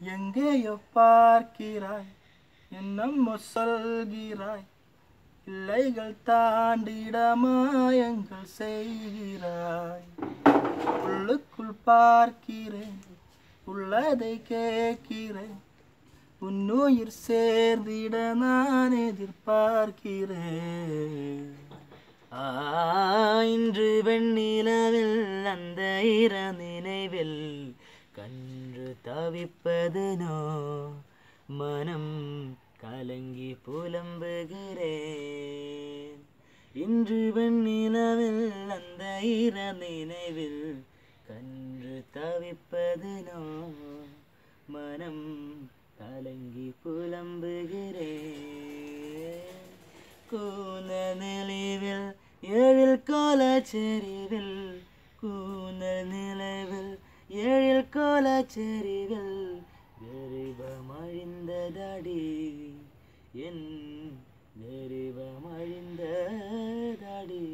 எங்கேயோ பார்க்கிறாய் என்னம்மோ சொல்கிறாய் இல்லைகள் தாண்டிட மாயங்கள் செய்கிறாய் உள்ளுக்குள் பார்க்கிறேன் உள்ளதை கேட்கிறேன் உன்னுயிர் சேர்ந்திட நான் எதிர்பார்க்கிறேன் ஆ, இன்று வெண்ணிலவில் அந்த இர நினைவில் கன்று தவிப்பதுனோ மனம் கலங்கி புலம்புகிறேன் இன்று வெண்ணிலவில் அந்த இர நினைவில் கன்று தவிப்பதுனோ மனம் கலங்கி புலம்புகிறேன் கூந்தல் நிலைவில் ஏழில் கோலச்செறிவில் கூந்தல் நிலைவில் ஏழில் கோலச்செறிவில் கரிபம் அழிந்ததடி என் கரிபம் அழிந்ததடி